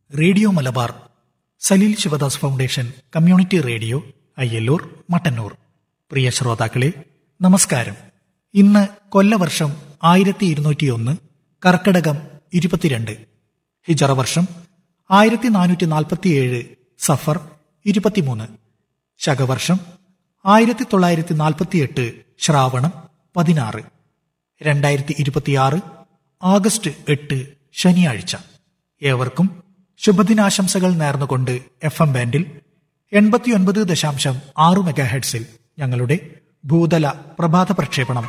radio Malabar Saleel Sivadas foundation community radio Ayyallur Mattannur പ്രിയ ശ്രോതാക്കളെ നമസ്കാരം ഇന്ന് കൊല്ലവർഷം ആയിരത്തി ഇരുന്നൂറ്റിയൊന്ന് കർക്കടകം ഇരുപത്തിരണ്ട് ഹിജറ വർഷം ആയിരത്തി നാനൂറ്റി നാൽപ്പത്തിയേഴ് സഫർ ഇരുപത്തിമൂന്ന് ശകവർഷം ആയിരത്തി തൊള്ളായിരത്തി നാൽപ്പത്തിയെട്ട് ശ്രാവണം പതിനാറ് രണ്ടായിരത്തി ഇരുപത്തിയാറ് ആഗസ്റ്റ് എട്ട് ശനിയാഴ്ച ഏവർക്കും ശുഭദിനാശംസകൾ നേർന്നുകൊണ്ട് എഫ് എം ബാൻഡിൽ എൺപത്തിയൊൻപത് ദശാംശം ആറ് മെഗാഹെഡ്സിൽ ഞങ്ങളുടെ ഭൂതല പ്രഭാത പ്രക്ഷേപണം